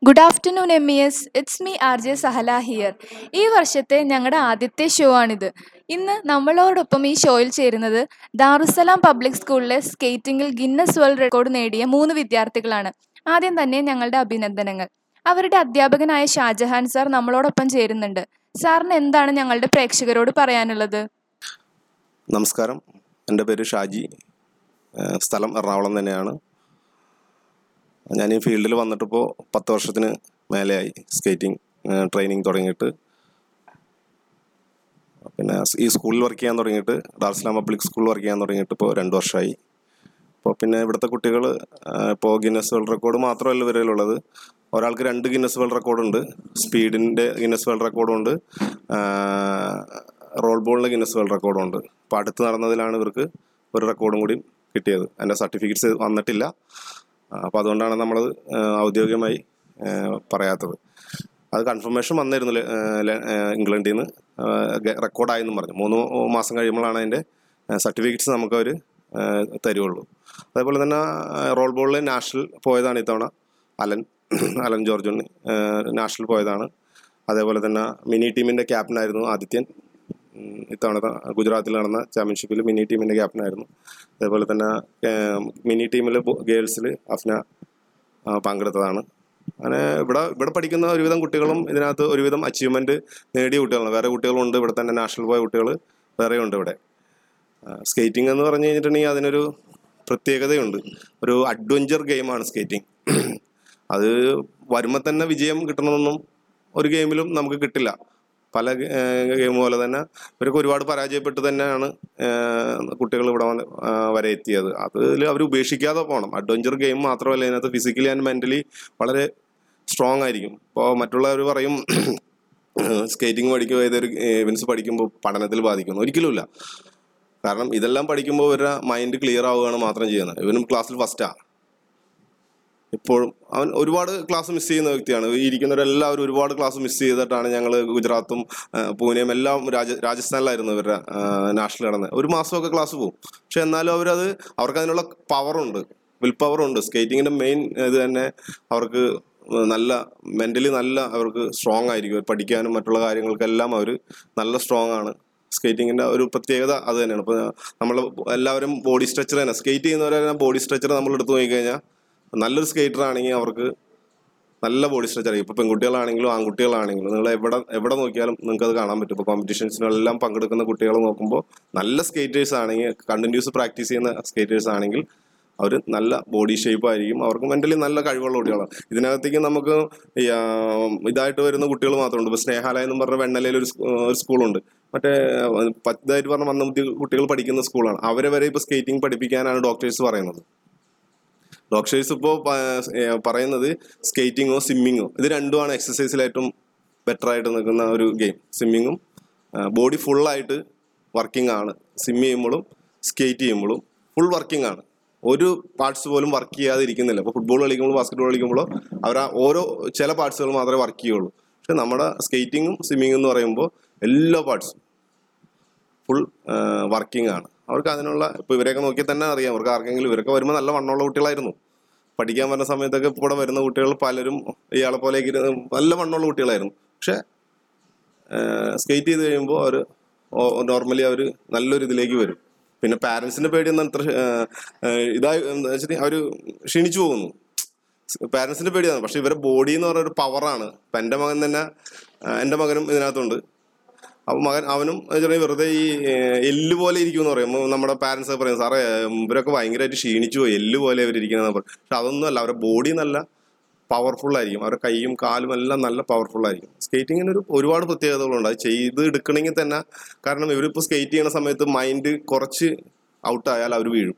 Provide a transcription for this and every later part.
Good afternoon M E S it's me R J here ഹിയർ ഈ വർഷത്തെ ഞങ്ങളുടെ ആദ്യത്തെ ഷോ ആണിത് ഇന്ന് നമ്മളോടൊപ്പം ഈ ഷോയിൽ ചേരുന്നത് ദാറുസലാം പബ്ലിക് സ്കൂളിലെ സ്കേറ്റിംഗിൽ ഗിന്നസ് വേൾഡ് റെക്കോർഡ് നേടിയ മൂന്ന് വിദ്യാർത്ഥികളാണ് ആദ്യം തന്നെ ഞങ്ങളുടെ അഭിനന്ദനങ്ങൾ അവരുടെ അധ്യാപകനായ ഷാജഹാൻ സാർ നമ്മളോടൊപ്പം ചേരുന്നുണ്ട് സാറിന് എന്താണ് ഞങ്ങളുടെ പ്രേക്ഷകരോട് പറയാനുള്ളത് നമസ്കാരം എൻ്റെ പേര് ഷാജി ഏഹ് സ്ഥലം എറണാകുളം തന്നെയാണ് ഞാൻ ഈ ഫീൽഡിൽ വന്നിട്ടിപ്പോൾ പത്ത് വർഷത്തിന് മേലെയായി സ്കേറ്റിംഗ് ട്രെയിനിങ് തുടങ്ങിയിട്ട് പിന്നെ ഈ സ്കൂളിൽ വർക്ക് ചെയ്യാൻ തുടങ്ങിയിട്ട് ഡാർസ്ലാം പബ്ലിക് സ്കൂളിൽ വർക്ക് ചെയ്യാൻ തുടങ്ങിയിട്ട് ഇപ്പോൾ രണ്ട് വർഷമായി അപ്പോൾ പിന്നെ ഇവിടുത്തെ കുട്ടികൾ ഇപ്പോൾ ഗിന്നസ് വേൾഡ് റെക്കോർഡ് മാത്രമല്ല ഇവരിലുള്ളത് ഒരാൾക്ക് രണ്ട് ഗിന്നസ് വേൾഡ് റെക്കോർഡുണ്ട് സ്പീഡിൻ്റെ ഗിന്നസ് വേൾഡ് റെക്കോർഡുണ്ട് റോൾ ബോളിൻ്റെ ഗിന്നസ് വേൾഡ് റെക്കോർഡുണ്ട് അപ്പോൾ അടുത്ത് നടന്നതിലാണ് ഇവർക്ക് ഒരു റെക്കോർഡും കൂടി കിട്ടിയത് അതിൻ്റെ സർട്ടിഫിക്കറ്റ്സ് വന്നിട്ടില്ല അപ്പോൾ അതുകൊണ്ടാണ് നമ്മളത് ഔദ്യോഗികമായി ആ, പറയാത്തത് അത് കൺഫർമേഷൻ വന്നിരുന്നു ലെ- ആ, ലെ- ആ, ഇംഗ്ലണ്ടിൽ നിന്ന് റെക്കോർഡായെന്നും പറഞ്ഞു മൂന്ന് മാസം കഴിയുമ്പോഴാണ് അതിൻ്റെ സർട്ടിഫിക്കറ്റ്സ് നമുക്കവർ തരുള്ളൂ അതേപോലെ തന്നെ റോൾ ബോളിൽ നാഷണൽ പോയതാണ് ഇത്തവണ അലൻ അലൻ ജോർജുണ്ണി നാഷണൽ പോയതാണ് അതേപോലെ തന്നെ മിനി ടീമിൻ്റെ ക്യാപ്റ്റനായിരുന്നു ആദിത്യൻ ഉം, ഇത്തവണത്തെ ഗുജറാത്തിൽ നടന്ന ചാമ്പ്യൻഷിപ്പിൽ മിനി ടീമിൻ്റെ ക്യാപ്റ്റനായിരുന്നു അതേപോലെ തന്നെ ഏം, മിനി ടീമിൽ ഗേൾസിൽ അഫ്ന ആ, പങ്കെടുത്തതാണ് അങ്ങനെ ഇവിടെ ഇവിടെ പഠിക്കുന്ന ഒരുവിധം കുട്ടികളും ഇതിനകത്ത് ഒരുവിധം അച്ചീവ്മെൻറ്റ് നേടിയ കുട്ടികളാണ് വേറെ കുട്ടികളുണ്ട് ഇവിടെ തന്നെ നാഷണൽ പോയ കുട്ടികൾ വേറെയുണ്ട് ഇവിടെ സ്കേറ്റിംഗ് എന്ന് പറഞ്ഞു കഴിഞ്ഞിട്ടുണ്ടെങ്കിൽ അതിനൊരു പ്രത്യേകതയുണ്ട് ഒരു അഡ്വഞ്ചർ ഗെയിമാണ് സ്കേറ്റിംഗ് അത് വരുമ്പോൾ തന്നെ വിജയം കിട്ടണമെന്നൊന്നും ഒരു ഗെയിമിലും നമുക്ക് കിട്ടില്ല പല ഗെയിം പോലെ തന്നെ ഇവരൊക്കെ ഒരുപാട് പരാജയപ്പെട്ട് തന്നെയാണ് കുട്ടികൾ ഇവിടെ വന്ന് ആ, വരെ എത്തിയത് അതിൽ അവർ ഉപേക്ഷിക്കാതെ പോകണം അഡ്വഞ്ചർ ഗെയിം മാത്രമല്ല ഇതിനകത്ത് ഫിസിക്കലി ആൻഡ് മെൻ്റലി വളരെ സ്ട്രോങ് ആയിരിക്കും ഇപ്പോൾ മറ്റുള്ളവർ പറയും സ്കേറ്റിംഗ് പഠിക്കുമ്പോൾ ഏതൊരു ഇവൻസ് പഠിക്കുമ്പോൾ പഠനത്തിൽ ബാധിക്കുന്നു ഒരിക്കലുമില്ല കാരണം ഇതെല്ലാം പഠിക്കുമ്പോൾ ഇവരുടെ മൈൻഡ് ക്ലിയർ ആവുകയാണ് മാത്രം ചെയ്യുന്നത് ഇവനും ക്ലാസ്സിൽ ഫസ്റ്റാണ് ഇപ്പോഴും അവൻ ഒരുപാട് ക്ലാസ് മിസ് ചെയ്യുന്ന വ്യക്തിയാണ് ഈ ഇരിക്കുന്നവരെല്ലാവരും ഒരുപാട് ക്ലാസ് മിസ് ചെയ്തിട്ടാണ് ഞങ്ങൾ ഗുജറാത്തും ആ, പൂനെയും എല്ലാം രാജ രാജസ്ഥാനിലായിരുന്നു ഇവരുടെ നാഷണൽ നടന്നത് ഒരു മാസമൊക്കെ ക്ലാസ് പോകും പക്ഷെ എന്നാലും അവരത് അവർക്ക് അതിനുള്ള പവറുണ്ട് വിൽ പവറുണ്ട് സ്കേറ്റിങ്ങിൻ്റെ മെയിൻ ഇത് തന്നെ അവർക്ക് നല്ല മെൻ്റലി നല്ല അവർക്ക് സ്ട്രോങ് ആയിരിക്കും പഠിക്കാനും മറ്റുള്ള കാര്യങ്ങൾക്കെല്ലാം അവർ നല്ല സ്ട്രോങ് ആണ് സ്കേറ്റിങ്ങിൻ്റെ ഒരു പ്രത്യേകത അത് തന്നെയാണ് ഇപ്പോൾ നമ്മൾ എല്ലാവരും ബോഡി സ്ട്രക്ചർ തന്നെ സ്കേറ്റ് ചെയ്യുന്നവരെ ബോഡി സ്ട്രക്ചർ നമ്മൾ എടുത്തു നോക്കിക്കഴിഞ്ഞാൽ നല്ലൊരു സ്കേറ്റർ ആണെങ്കിൽ അവർക്ക് നല്ല ബോഡി സ്ട്രക്ചർ ആയിരിക്കും ഇപ്പോൾ പെൺകുട്ടികളാണെങ്കിലും ആൺകുട്ടികളാണെങ്കിലും നിങ്ങൾ എവിടെ എവിടെ നോക്കിയാലും നിങ്ങൾക്ക് അത് കാണാൻ പറ്റും ഇപ്പോൾ കോമ്പറ്റീഷൻസിനെല്ലാം പങ്കെടുക്കുന്ന കുട്ടികളെ നോക്കുമ്പോൾ നല്ല സ്കേറ്റേഴ്സ് ആണെങ്കിൽ കണ്ടിന്യൂസ് പ്രാക്ടീസ് ചെയ്യുന്ന സ്കേറ്റേഴ്സ് ആണെങ്കിൽ അവർ നല്ല ബോഡി ഷേപ്പ് ആയിരിക്കും അവർക്ക് മെൻ്റലി നല്ല കഴിവുള്ള കുട്ടികളാണ് ഇതിനകത്തേക്ക് നമുക്ക് ഈ, ആ, ഇതായിട്ട് വരുന്ന കുട്ടികൾ മാത്രമുണ്ട് ഇപ്പോൾ സ്നേഹാലയം എന്ന് പറഞ്ഞ വെണ്ണലയിൽ ഒരു സ്- ഒരു സ്കൂളുണ്ട് മറ്റേ ആ, പത്തായിട്ട് പറഞ്ഞ മന്ദബുദ്ധി കുട്ടികൾ പഠിക്കുന്ന സ്കൂളാണ് അവരെ വരെ ഇപ്പോൾ സ്കേറ്റിംഗ് പഠിപ്പിക്കാനാണ് ഡോക്ടേഴ്സ് പറയുന്നത് ഡോക്ടേഴ്സ് ഇപ്പോൾ പറയുന്നത് സ്കേറ്റിങ്ങോ സ്വിമ്മിങ്ങോ ഇത് രണ്ടുമാണ് എക്സസൈസിൽ ഏറ്റവും ബെറ്റർ ആയിട്ട് നിൽക്കുന്ന ഒരു ഗെയിം സ്വിമ്മിങ്ങും ബോഡി ഫുള്ളായിട്ട് വർക്കിംഗ് ആണ് സ്വിം ചെയ്യുമ്പോഴും സ്കേറ്റ് ചെയ്യുമ്പോഴും ഫുൾ വർക്കിംഗ് ആണ് ഒരു പാർട്സ് പോലും വർക്ക് ചെയ്യാതെ ഇരിക്കുന്നില്ല ഇപ്പോൾ ഫുട്ബോൾ കളിക്കുമ്പോൾ ബാസ്കറ്റ് ബോൾ കളിക്കുമ്പോൾ അവർ ആ ഓരോ ചില പാർട്സുകൾ മാത്രമേ വർക്ക് ചെയ്യുള്ളൂ പക്ഷെ നമ്മുടെ സ്കേറ്റിങ്ങും സ്വിമ്മിങ്ങും എന്ന് പറയുമ്പോൾ എല്ലാ പാർട്സും ഫുൾ വർക്കിംഗ് ആണ് അവർക്ക് അതിനുള്ള ഇപ്പോൾ ഇവരെയൊക്കെ നോക്കിയാൽ തന്നെ അറിയാം അവർക്ക് ആർക്കെങ്കിലും ഇവരൊക്കെ വരുമ്പോൾ നല്ല വണ്ണമുള്ള കുട്ടികളായിരുന്നു പഠിക്കാൻ വരുന്ന സമയത്തൊക്കെ ഇപ്പോൾ ഇവിടെ വരുന്ന കുട്ടികൾ പലരും ഇയാളെ പോലെ നല്ല വണ്ണമുള്ള കുട്ടികളായിരുന്നു പക്ഷേ സ്കേറ്റ് ചെയ്ത് കഴിയുമ്പോൾ അവർ നോർമലി അവർ നല്ലൊരു ഇതിലേക്ക് വരും പിന്നെ പാരൻസിൻ്റെ പേടിയൊന്നും അത്ര ഏഹ്, ഏഹ്, ഇതായി എന്താ വെച്ചിട്ടുണ്ടെങ്കിൽ അവർ ക്ഷീണിച്ചു പോകുന്നു പാരൻസിൻ്റെ പേടിയാണ് പക്ഷെ ഇവരുടെ ബോഡി എന്ന് പറഞ്ഞ ഒരു പവറാണ് ഇപ്പം എൻ്റെ മകൻ തന്നെ ആ, എൻ്റെ മകനും ഇതിനകത്തുണ്ട് അപ്പോൾ മകൻ അവനും വെച്ചിട്ടുണ്ടെങ്കിൽ വെറുതെ ഈ ഏഹ്, എല്ല് പോലെ ഇരിക്കും എന്ന് പറയും നമ്മുടെ പാരൻസ് ഒക്കെ പറയും സാറേ ഉം, ഇവരൊക്കെ ഭയങ്കരമായിട്ട് ക്ഷീണിച്ചു പോയി എല്ല് പോലെ ഇവർ ഇരിക്കുന്നത് പറയും പക്ഷെ അതൊന്നും അല്ല അവരുടെ ബോഡി നല്ല പവർഫുൾ ആയിരിക്കും അവരുടെ കൈയും കാലും എല്ലാം നല്ല പവർഫുൾ ആയിരിക്കും സ്കേറ്റിങ്ങിന് ഒരു ഒരുപാട് പ്രത്യേകതകളുണ്ട് അത് ചെയ്ത് എടുക്കണമെങ്കിൽ തന്നെ കാരണം ഇവരിപ്പോൾ സ്കേറ്റ് ചെയ്യുന്ന സമയത്ത് മൈൻഡ് കുറച്ച് ഔട്ടായാൽ അവർ വീഴും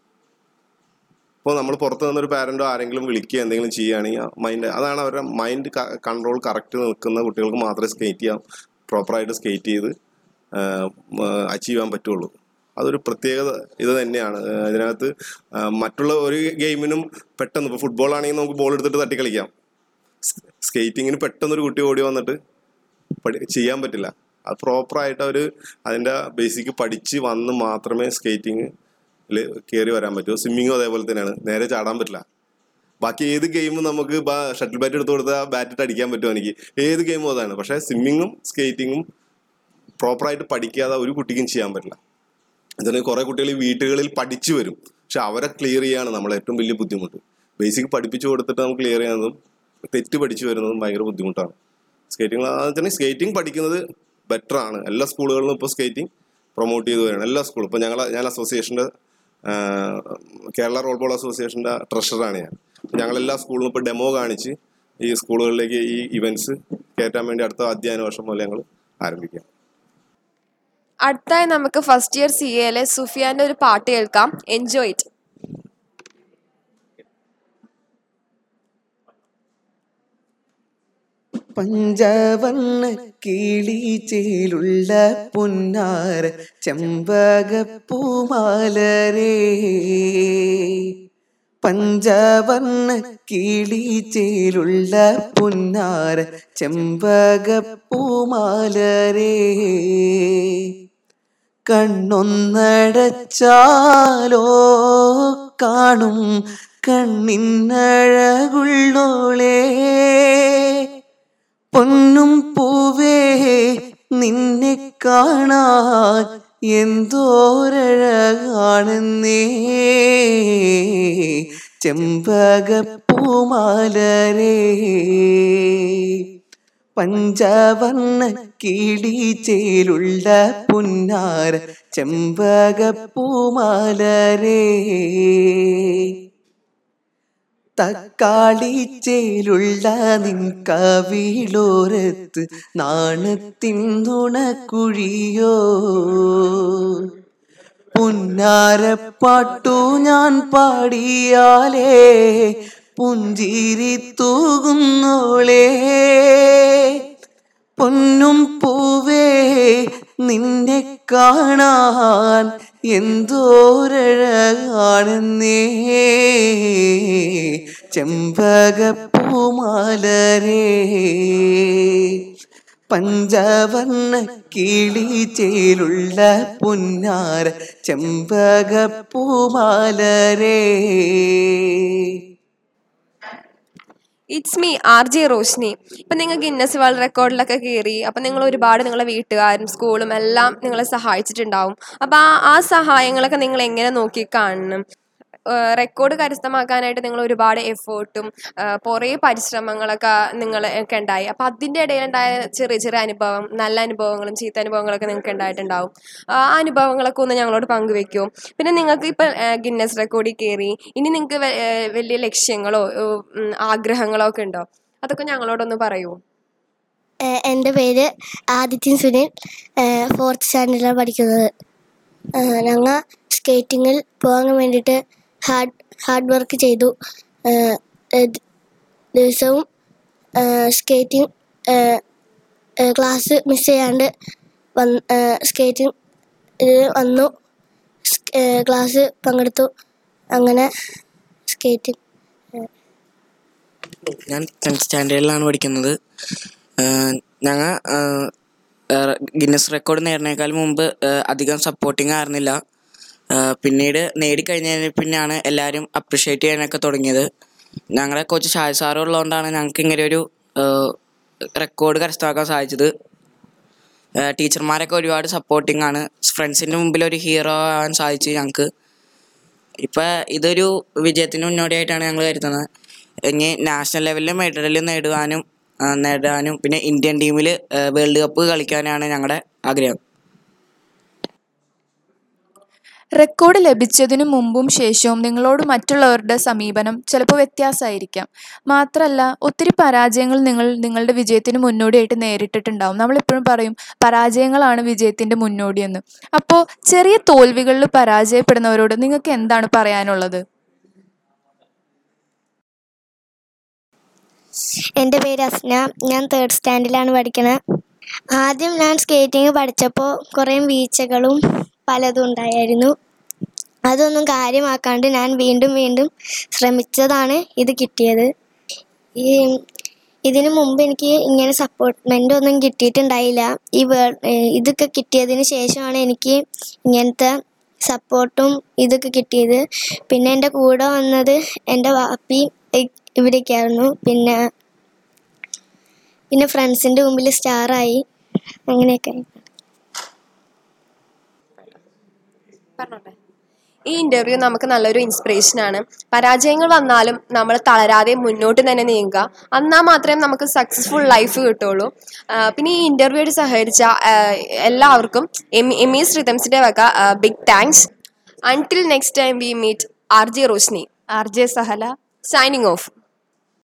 ഇപ്പോൾ നമ്മൾ പുറത്ത് നിന്നൊരു പാരൻറ്റോ ആരെങ്കിലും വിളിക്കുക എന്തെങ്കിലും ചെയ്യുകയാണെങ്കിൽ മൈൻഡ് അതാണ് അവരുടെ മൈൻഡ് കൺട്രോൾ കറക്റ്റ് നിൽക്കുന്ന കുട്ടികൾക്ക് മാത്രമേ സ്കേറ്റ് ചെയ്യാൻ പ്രോപ്പറായിട്ട് സ്കേറ്റ് ചെയ്ത് അച്ചീവ് ചെയ്യാൻ പറ്റുള്ളൂ അതൊരു പ്രത്യേകത ഇത് തന്നെയാണ് ആ, ഇതിനകത്ത് ആ, മറ്റുള്ള ഒരു ഗെയിമിനും പെട്ടെന്ന് ഇപ്പോൾ ഫുട്ബോൾ ആണെങ്കിൽ നമുക്ക് ബോൾ എടുത്തിട്ട് തട്ടി കളിക്കാം സ്കേറ്റിങ്ങിന് പെട്ടെന്നൊരു കുട്ടി ഓടി വന്നിട്ട് പഠി ചെയ്യാൻ പറ്റില്ല അത് പ്രോപ്പറായിട്ട് അവർ അതിൻ്റെ ബേസിക് പഠിച്ച് വന്ന് മാത്രമേ സ്കേറ്റിംഗ് കയറി വരാൻ പറ്റൂ സ്വിമ്മിങ്ങും അതേപോലെ തന്നെയാണ് നേരെ ചാടാൻ പറ്റില്ല ബാക്കി ഏത് ഗെയിമും നമുക്ക് ഷട്ടിൽ ബാറ്റ് എടുത്ത് കൊടുത്താൽ ബാറ്റ് ഇട്ട് അടിക്കാൻ പറ്റും എനിക്ക് ഏത് ഗെയിമും അതാണ് പക്ഷേ സ്വിമ്മിങ്ങും സ്കേറ്റിങ്ങും പ്രോപ്പറായിട്ട് പഠിക്കാതെ ഒരു കുട്ടിക്കും ചെയ്യാൻ പറ്റില്ല എന്നിട്ട് കുറേ കുട്ടികൾ ഈ വീട്ടുകളിൽ പഠിച്ചു വരും പക്ഷെ അവരെ ക്ലിയർ ചെയ്യാണ് നമ്മളെ ഏറ്റവും വലിയ ബുദ്ധിമുട്ട് ബേസിക് പഠിപ്പിച്ചു കൊടുത്തിട്ട് നമുക്ക് ക്ലിയർ ചെയ്യുന്നതും തെറ്റ് പഠിച്ചു വരുന്നതും ഭയങ്കര ബുദ്ധിമുട്ടാണ് സ്കേറ്റിംഗ് വെച്ചാൽ സ്കേറ്റിംഗ് പഠിക്കുന്നത് ബെറ്റർ ആണ് എല്ലാ സ്കൂളുകളിലും ഇപ്പോൾ സ്കേറ്റിംഗ് പ്രൊമോട്ട് ചെയ്തു വരികയാണ് എല്ലാ സ്കൂളും ഇപ്പോൾ ഞങ്ങൾ ഞാൻ അസോസിയേഷൻ്റെ കേരള റോൾ ബോൾ അസോസിയേഷൻ്റെ ട്രഷറാണ് ഞാൻ ഞങ്ങൾ എല്ലാ സ്കൂളിലും ഇപ്പോൾ ഡെമോ കാണിച്ച് ഈ സ്കൂളുകളിലേക്ക് ഈ ഇവൻറ്റ്സ് കയറ്റാൻ വേണ്ടി അടുത്ത അധ്യയന വർഷം പോലെ ഞങ്ങൾ ആരംഭിക്കാം അടുത്തായി നമുക്ക് ഫസ്റ്റ് ഇയർ സി എയിലെ സുഫിയാന്റെ ഒരു പാട്ട് കേൾക്കാം എൻജോയ് ഇറ്റ് പഞ്ചവർണ്ണ കിളിച്ചേലുള്ള പുന്നാര ചെമ്പകപ്പൂമാലരേ പഞ്ചവർണ്ണ കിളിച്ചേലുള്ള പുന്നാര ചെമ്പകപ്പൂമാലരേ കണ്ണൊന്നടച്ചാലോ കാണും കണ്ണിന്നഴകുള്ളോളേ പൊന്നും പൂവേ നിന്നെ കാണാൻ എന്തോരഴകാണെന്നേ ചെമ്പകപ്പൂമാലരേ പഞ്ചവർണ്ണ കിളിച്ചേലുള്ള പുന്നാര ചെമ്പകപ്പൂമാലരേ തക്കാളിച്ചേലുള്ള നിൻ കവിളോരത്ത് നാണത്തിൻ നുണക്കുഴിയോ പുന്നാരപ്പാട്ടു ഞാൻ പാടിയാലേ പുഞ്ചിരി തൂകുന്നോളേ പൊന്നും പൂവേ നിന്നെ കാണാൻ എന്തോരഴകാണെന്നേ ചെമ്പകപ്പൂമാലരേ പഞ്ചവർണ്ണ കിളിച്ചേലുള്ള പുന്നാര ചെമ്പകപ്പൂമാലരേ it's me R J Roshni ഇപ്പം നിങ്ങൾ ഗിന്നസ് വേൾഡ് റെക്കോർഡിലൊക്കെ കയറി അപ്പം നിങ്ങൾ ഒരുപാട് നിങ്ങളെ വീട്ടുകാരും സ്കൂളും എല്ലാം നിങ്ങളെ സഹായിച്ചിട്ടുണ്ടാവും അപ്പം ആ ആ സഹായങ്ങളൊക്കെ നിങ്ങൾ എങ്ങനെ നോക്കി കാണണം റെക്കോർഡ് കരസ്ഥമാക്കാനായിട്ട് നിങ്ങൾ ഒരുപാട് എഫേർട്ടും കുറേ പരിശ്രമങ്ങളൊക്കെ നിങ്ങൾ ഒക്കെ ഉണ്ടായി അപ്പം അതിൻ്റെ ഇടയിലുണ്ടായ ചെറിയ ചെറിയ അനുഭവം നല്ല അനുഭവങ്ങളും ചീത്ത അനുഭവങ്ങളൊക്കെ നിങ്ങൾക്ക് ഉണ്ടായിട്ടുണ്ടാവും ആ അനുഭവങ്ങളൊക്കെ ഒന്ന് ഞങ്ങളോട് പങ്കുവെക്കുമോ പിന്നെ നിങ്ങൾക്ക് ഇപ്പം ഗിന്നസ് റെക്കോർഡിൽ കയറി ഇനി നിങ്ങൾക്ക് വലിയ ലക്ഷ്യങ്ങളോ ഉം, ആഗ്രഹങ്ങളോ ഒക്കെ ഉണ്ടോ അതൊക്കെ ഞങ്ങളോടൊന്ന് പറയൂ ഏഹ് എൻ്റെ പേര് ആദിത്യൻ സുനിൽ ഫോർത്ത് സ്റ്റാൻഡേർഡിലാണ് പഠിക്കുന്നത് ഞങ്ങൾ സ്കേറ്റിങ്ങിൽ പോകാൻ വേണ്ടിയിട്ട് ഹാർഡ് ഹാർഡ് വർക്ക് ചെയ്തു ഏഹ് ഏഹ് ദിവസവും സ്കേറ്റിംഗ് ക്ലാസ് മിസ് ചെയ്യാണ്ട് വന്ന് സ്കേറ്റിംഗ് ഇത് വന്നു ക്ലാസ് പങ്കെടുത്തു അങ്ങനെ സ്കേറ്റിംഗ് ഞാൻ ടെൻത്ത് സ്റ്റാൻഡേർഡിലാണ് പഠിക്കുന്നത് ഞങ്ങൾ ഗിന്നസ് റെക്കോർഡ് നേടുന്നതിനേക്കാൾ മുമ്പ് ആഹ് അധികം സപ്പോർട്ടിങ് ആയിരുന്നില്ല ആഹ് പിന്നീട് നേടിക്കഴിഞ്ഞതിന് പിന്നെയാണ് എല്ലാവരും അപ്രിഷ്യേറ്റ് ചെയ്യാനൊക്കെ തുടങ്ങിയത് ഞങ്ങളെ കോച്ച് ഷായ് സാറ് ഉള്ളതുകൊണ്ടാണ് ഞങ്ങൾക്ക് ഇങ്ങനെ ഒരു റെക്കോർഡ് കരസ്ഥമാക്കാൻ സാധിച്ചത് ആഹ് ടീച്ചർമാരൊക്കെ ഒരുപാട് സപ്പോർട്ടിങ് ആണ് ഫ്രണ്ട്സിൻ്റെ മുമ്പിൽ ഒരു ഹീറോ ആവാൻ സാധിച്ചു ഞങ്ങൾക്ക് ഇപ്പം ഇതൊരു വിജയത്തിന് മുന്നോടിയായിട്ടാണ് ഞങ്ങൾ കരുതുന്നത് ഇനി നാഷണൽ ലെവലിൽ മെഡൽ നേടുവാനും ആ, നേടാനും പിന്നെ ഇന്ത്യൻ ടീമിൽ വേൾഡ് കപ്പ് കളിക്കാനാണ് ഞങ്ങളുടെ ആഗ്രഹം റെക്കോർഡ് ലഭിച്ചതിനു മുമ്പും ശേഷവും നിങ്ങളോട് മറ്റുള്ളവരുടെ സമീപനം ചിലപ്പോൾ വ്യത്യാസമായിരിക്കാം മാത്രമല്ല ഒത്തിരി പരാജയങ്ങൾ നിങ്ങൾ നിങ്ങളുടെ വിജയത്തിന് മുന്നോടിയായിട്ട് നേരിട്ടിട്ടുണ്ടാവും നമ്മളെപ്പോഴും പറയും പരാജയങ്ങളാണ് വിജയത്തിൻ്റെ മുന്നോടിയെന്ന് അപ്പോൾ ചെറിയ തോൽവികളിൽ പരാജയപ്പെടുന്നവരോട് നിങ്ങൾക്ക് എന്താണ് പറയാനുള്ളത് എൻ്റെ പേര് അസ്ന ഞാൻ തേർഡ് സ്റ്റാൻഡിലാണ് പഠിക്കുന്നത് ആദ്യം ഞാൻ സ്കേറ്റിംഗ് പഠിച്ചപ്പോൾ കുറേ വീഴ്ചകളും പലതും ഉണ്ടായിരുന്നു അതൊന്നും കാര്യമാക്കാണ്ട് ഞാൻ വീണ്ടും വീണ്ടും ശ്രമിച്ചതാണ് ഇത് കിട്ടിയത് ഈ ഇതിനു മുമ്പ് എനിക്ക് ഇങ്ങനെ സപ്പോർട്ട്മെൻ്റ് ഒന്നും കിട്ടിയിട്ടുണ്ടായില്ല ഈ വേ ഇതൊക്കെ കിട്ടിയതിന് ശേഷമാണ് എനിക്ക് ഇങ്ങനത്തെ സപ്പോർട്ടും ഇതൊക്കെ കിട്ടിയത് പിന്നെ എൻ്റെ കൂടെ വന്നത് എൻ്റെ വാപ്പി ഇ- ഇവിടേക്കായിരുന്നു പിന്നെ പിന്നെ ഫ്രണ്ട്സിൻ്റെ മുമ്പിൽ സ്റ്റാറായി അങ്ങനെയൊക്കെ ആയി. പറഞ്ഞോട്ടെ ഈ ഇന്റർവ്യൂ നമുക്ക് നല്ലൊരു ഇൻസ്പിറേഷൻ ആണ് പരാജയങ്ങൾ വന്നാലും നമ്മൾ തളരാതെ മുന്നോട്ട് തന്നെ നീങ്ങുക എന്നാൽ മാത്രമേ നമുക്ക് സക്സസ്ഫുൾ ലൈഫ് കിട്ടുള്ളൂ ആ, പിന്നെ ഈ ഇന്റർവ്യൂയോട് സഹകരിച്ച ആ, എല്ലാവർക്കും എം എം ഇ ശ്രീതംസിന്റെ വക big thanks until next time we meet R J Roshni R J Sahala signing of